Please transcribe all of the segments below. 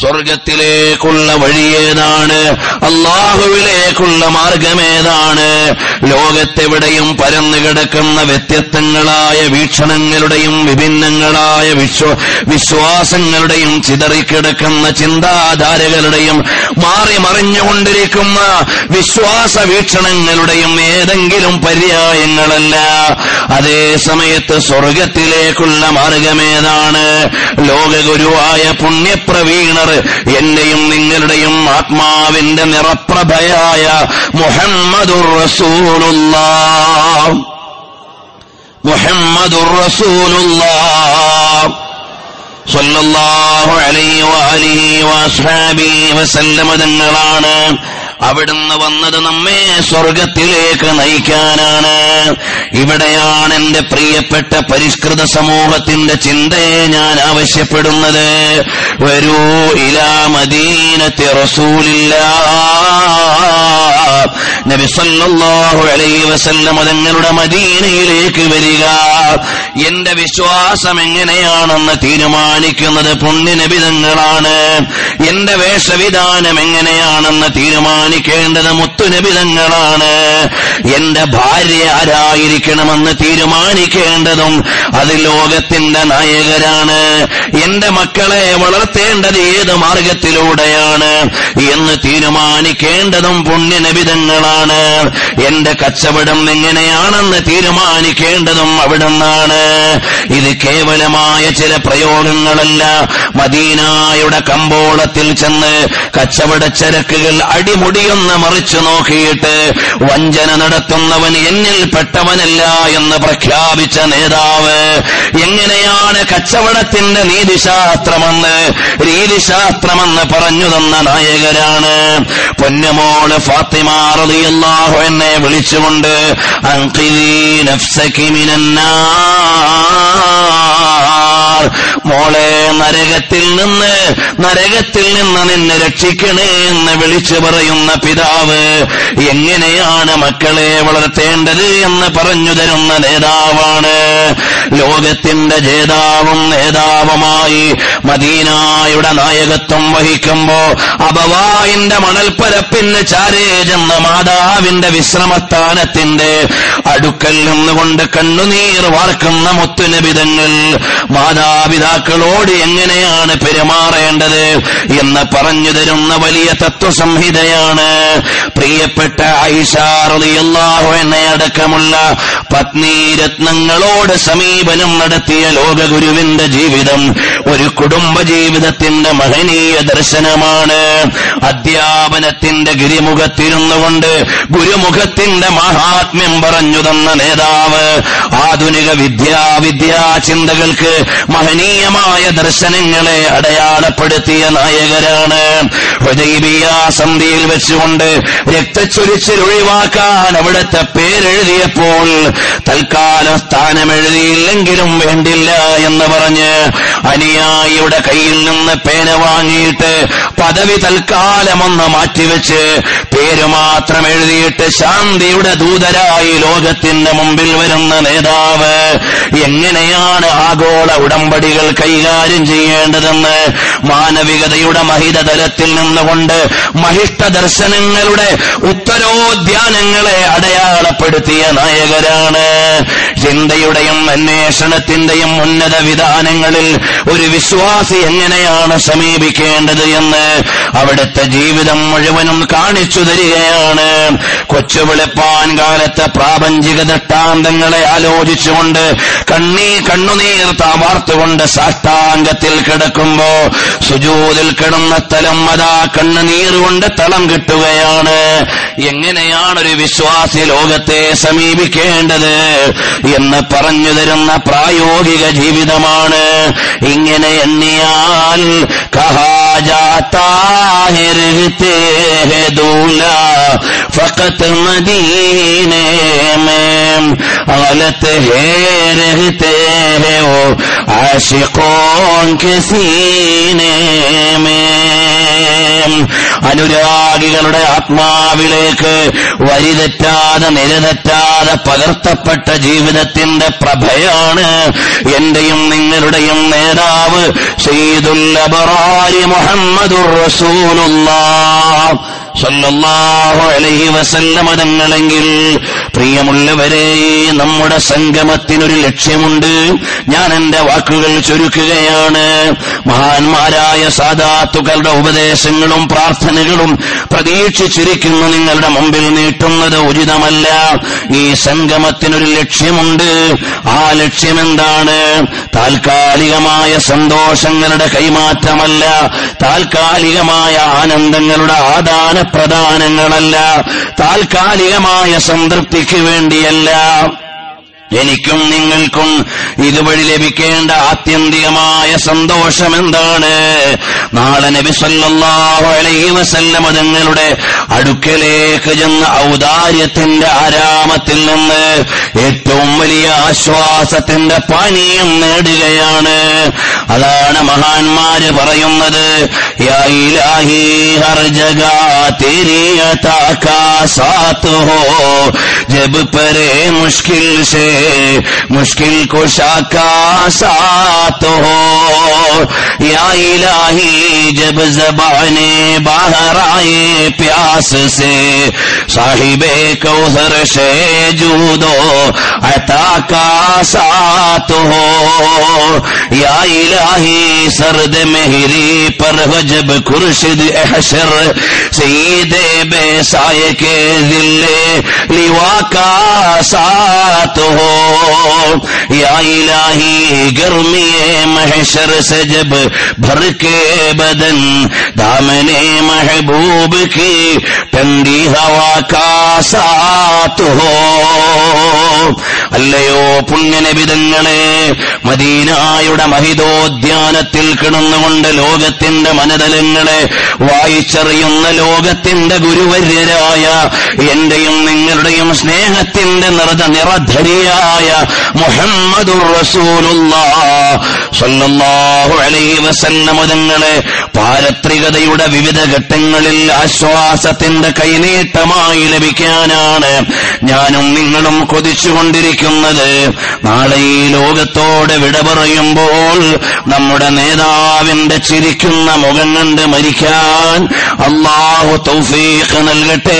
സ്വർഗത്തിലേക്കുള്ള വഴിയേതാണ് അള്ളാഹുവിലേക്കുള്ള മാർഗമേതാണ് ലോകത്തെവിടെയും പരന്നു കിടക്കുന്ന വ്യത്യസ്തങ്ങളായ വീക്ഷണങ്ങളുടെയും വിഭിന്നങ്ങളായ വിശ്വ വിശ്വാസങ്ങളുടെയും ചിതറിക്കിടക്കുന്ന ചിന്താധാരകളുടെയും മാറി മറിഞ്ഞുകൊണ്ടിരിക്കുന്ന വിശ്വാസ വീക്ഷണങ്ങളുടെയും ഏതെങ്കിലും പര്യായങ്ങളല്ല അതേ സമയത്ത് സ്വർഗത്തിലേക്കുള്ള മാർഗമേതാണ് ലോകഗുരുവായ പുണ്യപ്രവീണർ എന്റെയും നിങ്ങളുടെയും ആത്മാവിന്റെ നിറപ്രഭയായ മുഹമ്മദുർ റസൂലുള്ള മുഹമ്മദുർ റസൂലുള്ള സല്ലല്ലാഹു അലൈഹി വഅലിഹി വഅസ്ഹാബിഹി വസല്ലമ തങ്ങളാണ് അവിടുന്ന് വന്നത് നമ്മെ സ്വർഗത്തിലേക്ക് നയിക്കാനാണ് ഇവിടെയാണ് എന്റെ പ്രിയപ്പെട്ട പരിഷ്കൃത സമൂഹത്തിന്റെ ചിന്തയെ ഞാൻ ആവശ്യപ്പെടുന്നത് വരൂ ഇലാ മദീനത്തെ റസൂലില്ല നബി സല്ലല്ലാഹു അലൈഹി വസല്ലം തങ്ങളുടെ മദീനയിലേക്ക് വരിക എന്റെ വിശ്വാസം എങ്ങനെയാണെന്ന് തീരുമാനിക്കുന്നത് പുണ്യനബിതങ്ങളാണ് എന്റെ വേഷവിധാനം എങ്ങനെയാണെന്ന് തീരുമാനിക്കേണ്ടത് മുത്തുനബിതങ്ങളാണ് എന്റെ ഭാര്യ ആരായിരിക്കണമെന്ന് തീരുമാനിക്കേണ്ടതും അത് ലോകത്തിന്റെ നായകരാണ് എന്റെ മക്കളെ വളർത്തേണ്ടത് ഏത് മാർഗത്തിലൂടെയാണ് എന്ന് തീരുമാനിക്കേണ്ടതും പുണ്യനബിതങ്ങളാണ് എന്റെ കച്ചവടം എങ്ങനെയാണെന്ന് തീരുമാനിക്കേണ്ടതും അവിടുന്നാണ് ഇത് കേവലമായ ചില പ്രയോഗങ്ങളല്ല മദീനായുടെ കമ്പോളത്തിൽ ചെന്ന് കച്ചവട ചരക്കുകൾ അടിമുടിയൊന്ന് മറിച്ചു നോക്കിയിട്ട് വഞ്ചന നടത്തുന്നവൻ എന്നിൽ പെട്ടവനല്ല എന്ന് പ്രഖ്യാപിച്ച നേതാവ് എങ്ങനെയാണ് കച്ചവടത്തിന്റെ നീതിശാസ്ത്രമെന്ന് രീതിശാസ്ത്രമെന്ന് പറഞ്ഞു തന്ന നായകരാണ് പൊന്നമോള് ഫാത്തിമ റളിയല്ലാഹു എന്നെ വിളിച്ചുകൊണ്ട് അങ്കിലീ നഫ്സകി മിനന്നാർ മോളെ നരകത്തിൽ നിന്ന് നരകത്തിൽ നിന്ന് നിന്നെ രക്ഷിക്കണേ എന്ന് വിളിച്ചു പറയുന്ന പിതാവ് എങ്ങനെയാണ് മക്കളെ വളർത്തേണ്ടത് എന്ന് പറഞ്ഞു തരുന്ന നേതാവാണ് ലോകത്തിന്റെ ജേതാവും നേതാവുമായി മദീനായുടെ നായകത്വം വഹിക്കുമ്പോ അബവായിന്റെ മണൽപ്പരപ്പിന് ചാരേജെന്ന മാതാവിന്റെ വിശ്രമസ്ഥാനത്തിന്റെ അടുക്കൽ നിന്നുകൊണ്ട് കണ്ണുനീർ വാർക്കുന്ന മുത്തുനബിതങ്ങൾ മാതാപിതാക്കളോട് എങ്ങനെയാണ് പെരുമാറേണ്ടത് എന്ന് പറഞ്ഞു തരുന്ന വലിയ തത്വസംഹിതയാണ് പ്രിയപ്പെട്ട ഐഷാറിയല്ലാഹു എന്നെ അടക്കമുള്ള പത്നീരത്നങ്ങളോട് സമീപനം നടത്തിയ ലോകഗുരുവിന്റെ ജീവിതം ഒരു കുടുംബ ജീവിതത്തിന്റെ മഹനീയ ദർശനമാണ് അധ്യാപനത്തിന്റെ ഗിരിമുഖത്തിരുന്നുകൊണ്ട് ഗുരുമുഖത്തിന്റെ മഹാത്മ്യം പറഞ്ഞു തന്ന നേതാവ് ആധുനിക വിദ്യാ വിദ്യാചിന്തകൾക്ക് മഹനീയമായ ദർശനങ്ങളെ അടയാളപ്പെടുത്തിയ നായകരാണ് ഹുദൈബിയ സന്ധിയിൽ വെച്ചുകൊണ്ട് രക്തച്ചൊരിച്ചിൽ ഒഴിവാക്കാൻ അവിടുത്തെ പേരെഴുതിയപ്പോൾ തൽക്കാലം സ്ഥാനം എഴുതിയില്ലെങ്കിലും വേണ്ടില്ല എന്ന് പറഞ്ഞ് അനുയായിയുടെ കയ്യിൽ നിന്ന് പേന വാങ്ങിയിട്ട് പദവി തൽക്കാലം ഒന്ന് മാറ്റിവെച്ച് പേര് മാത്രം എഴുതിയിട്ട് ശാന്തിയുടെ ദൂതരായി ലോകത്തിന്റെ മുമ്പിൽ വരുന്ന നേതാവ് എങ്ങനെയാണ് ആഗോള ഉടമ്പടികൾ കൈകാര്യം ചെയ്യേണ്ടതെന്ന് മാനവികതയുടെ മഹിത തലത്തിൽ നിന്നുകൊണ്ട് മഹിഷ്ട ദർശനങ്ങളുടെ ഉത്തരോദ്യാനങ്ങളെ അടയാളപ്പെടുത്തിയ നായകരാണ് ചിന്തയുടെയും അന്വേഷണത്തിന്റെയും ഉന്നത വിധാനങ്ങളിൽ ഒരു വിശ്വാസി എങ്ങനെയാണ് സമീപിക്കേണ്ടത് എന്ന് അവിടുത്തെ ജീവിതം മുഴുവനും കാണിച്ചു തരികയാണ് കൊച്ചു വെളുപ്പാൻ കാലത്തെ പ്രാപഞ്ചിക ദട്ടാന്തങ്ങളെ ആലോചിച്ചുകൊണ്ട് കണ്ണീ കണ്ണുനീർ താവാർത്തുകൊണ്ട് സാഷ്ടാംഗത്തിൽ കിടക്കുമ്പോ സുജൂതിൽ കിടന്ന സ്ഥലം അതാ കണ്ണുനീർ കൊണ്ട് തളം കിട്ടുകയാണ് എങ്ങനെയാണ് ഒരു വിശ്വാസി ലോകത്തെ സമീപിക്കേണ്ടത് എന്ന് പറഞ്ഞു തരുന്ന പ്രായോഗിക ജീവിതമാണ് ഇങ്ങനെ എണ്ണിയാൽ കഹാജാത്താഹിർത്തേ ദൂല ഫഖത്ത് മദീനെ में गलत है रहते हैं वो आशिकों के सीने में അനുരാഗികളുടെ ആത്മാവിലേക്ക് വരിതെറ്റാതെ നിരതെറ്റാതെ വല്ലാതെ പകർത്തപ്പെട്ട ജീവിതത്തിന്റെ പ്രഭയാണ് എന്റെയും നിങ്ങളുടെയും നേതാവ് സയ്യിദുൽ അബറാരി മുഹമ്മദുർ റസൂലുള്ളാഹ് സല്ലല്ലാഹു അലൈഹി വസല്ലമ തങ്ങളെങ്കിൽ പ്രിയമുള്ളവരെ നമ്മുടെ സംഗമത്തിനൊരു ലക്ഷ്യമുണ്ട് ഞാൻ എന്റെ വാക്കുകൾ ചുരുക്കുകയാണ് മഹാന്മാരായ സാധാത്തുക്കളുടെ ഉപദേശങ്ങളും പ്രാർത്ഥനകളും പ്രതീക്ഷിച്ചിരിക്കുന്നു നിങ്ങളുടെ മുമ്പിൽ നീട്ടുന്നത് ഉചിതമല്ല ഈ സംഗമത്തിനൊരു ലക്ഷ്യമുണ്ട് ആ ലക്ഷ്യം എന്താണ് താൽക്കാലികമായ സന്തോഷങ്ങളുടെ കൈമാറ്റമല്ല താൽക്കാലികമായ ആനന്ദങ്ങളുടെ ആദാന പ്രദാനങ്ങളല്ല താൽക്കാലികമായ സംതൃപ്തിക്ക് വേണ്ടിയല്ല എനിക്കും നിങ്ങൾക്കും ഇതുവഴി ലഭിക്കേണ്ട ആത്യന്തികമായ സന്തോഷം എന്താണ് നാളെ നബി സല്ലല്ലാഹു അലൈഹി വസല്ലമ തങ്ങളുടെ അടുക്കലേക്ക് ചെന്ന ഔദാര്യത്തിന്റെ ആരാമത്തിൽ നിന്ന് ഏറ്റവും വലിയ ആശ്വാസത്തിന്റെ പാനീയം നേടുകയാണ് അതാണ് മഹാന്മാര് പറയുന്നത് യാ ഇലാഹി ഹർ ജഗാ तेरी अता का साथ हो जब परे मुश्किल से मुश्किल कुशा का साथ हो या इलाही जब जबाने बाहर आए प्यास से साहिबे कौसर से जूदो अता का साथ हो या इलाही सर्द मेहरी पर हो जब खुर्शिद अहशर सईदे बेसाए के दिल्ले लिवा का साथ हो या इलाही गर्मी महशर से जब भर के बदन दामने महबूब की ठंडी हवा का साथ हो അല്ലയോ പുണ്യനബിതങ്ങളെ മദീനായുടെ മഹിതോദ്യാനത്തിൽ കിടന്നുകൊണ്ട് ലോകത്തിന്റെ മനതലങ്ങളെ വായിച്ചറിയുന്ന ലോകത്തിന്റെ ഗുരുവര്യരായ എന്റെയും നിങ്ങളുടെയും സ്നേഹത്തിന്റെ നിറത നിറധരിയായ മുഹമ്മദുർ റസൂലുള്ളാഹു അലൈഹി വസല്ലമതങ്ങളെ പാരത്രികതയുടെ വിവിധ ഘട്ടങ്ങളിൽ ആശ്വാസത്തിന്റെ കൈനീട്ടമായി ലഭിക്കാനാണ് ഞാനും നിങ്ങളും കൊതിച്ചുകൊണ്ടിരിക്കുന്നത് നാളെ ഈ ലോകത്തോട് വിട പറയുമ്പോൾ നമ്മുടെ നേതാവിന്റെ ചിരിക്കുന്ന മുഖം കണ്ട് മരിക്കാൻ അള്ളാഹു തൗഫീഖ് നൽകട്ടെ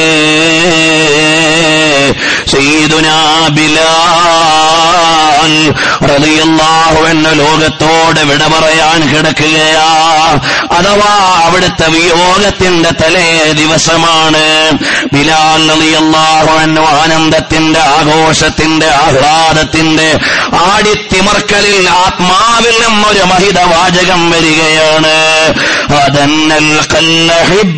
സയ്യിദുനാ ബിലാൽ റളിയല്ലാഹു എന്ന ലോകത്തോട് വിട പറയാൻ കിടക്കുകയാ അഥവാ അവിടുത്തെ വിയോഗത്തിന്റെ തലേ ദിവസമാണ് ബിലാൽ റളിയല്ലാഹു അൻഹു ആനന്ദത്തിന്റെ ആഘോഷത്തിന്റെ ആഹ്ലാദത്തിന്റെ ആടിത്തിമർക്കലിൽ ആത്മാവിൽ നിന്നും ഒരു മഹിത വാചകം വരികയാണ് അതന്നൽ കല്ലഹിബ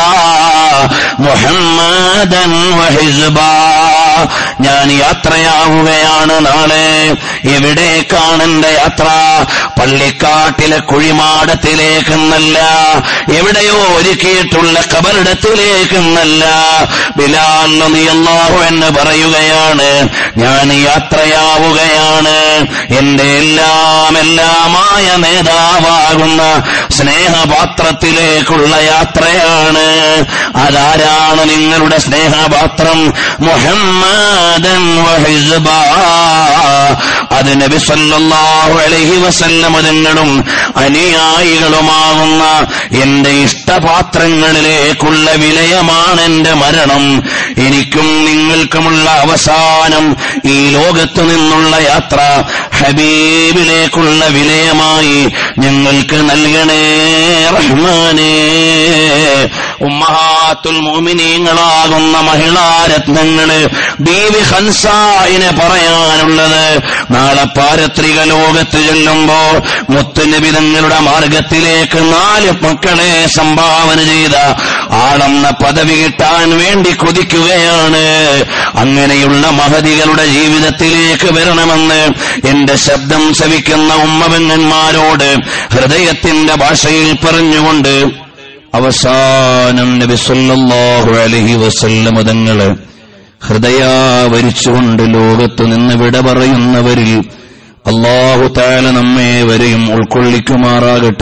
മുഹമ്മദൻ വഹിസ്ബ ഞാൻ യാത്രയാവുകയാണ് നാളെ എവിടേക്കാണ് എന്റെ യാത്ര പള്ളിക്കാട്ടിലെ കുഴിമാടത്തിലേക്കെന്നല്ല എവിടെയോ ഒരുക്കിയിട്ടുള്ള കബറിടത്തിലേക്കെന്നല്ല ബിലാൽ നദിയല്ലാഹു എന്ന് പറയുകയാണ് ഞാൻ യാത്രയാവുകയാണ് എന്റെ എല്ലാം എല്ലാമായ നേതാവാകുന്ന സ്നേഹപാത്രത്തിലേക്കുള്ള യാത്രയാണ് അതാരാണ് നിങ്ങളുടെ സ്നേഹപാത്രം മുഹമ്മദൻ വഹിസ്ബ അത് നബി സല്ലല്ലാഹു അലൈഹി വസല്ലമ തങ്ങളും അനുയായികളുമാകുന്ന എന്റെ ഇഷ്ടപാത്രങ്ങളിലേക്കുള്ള വിലയമാണ് എന്റെ മരണം എനിക്കും നിങ്ങൾക്കുമുള്ള അവസാനം ഈ ലോകത്തു നിന്നുള്ള യാത്ര ഹബീബിലേക്കുള്ള വിലയമായി ഞങ്ങൾക്ക് നൽകണേ റഹ്മാനേ ഉമ്മഹാത്തുൽ മോമിനീങ്ങളാകുന്ന മഹിളാരത്നങ്ങള് ബീവി ഹൻസായിനെ പറയാനുള്ളത് നാളെ പാരത്രിക ലോകത്ത് ചെല്ലുമ്പോ മുത്തുനബി തങ്ങളുടെ മാർഗത്തിലേക്ക് നാല് മക്കളെ സംഭാവന ചെയ്ത ആളെന്ന പദവി കിട്ടാൻ വേണ്ടി കൊതിക്കുകയാണ് അങ്ങനെയുള്ള മഹതികളുടെ ജീവിതത്തിലേക്ക് വരണമെന്ന് എന്റെ ശബ്ദം ശവിക്കുന്ന ഉമ്മപെങ്ങന്മാരോട് ഹൃദയത്തിന്റെ ഭാഷയിൽ പറഞ്ഞുകൊണ്ട് അവസാനം നബി സല്ലല്ലാഹു അലൈഹി വസല്ലമ തങ്ങള് ഹൃദയാവരിച്ചുകൊണ്ട് ലോകത്തു നിന്ന് വിട പറയുന്നവരിൽ അള്ളാഹു താല നമ്മെ വരെയും ഉൾക്കൊള്ളിക്കുമാറാകട്ടെ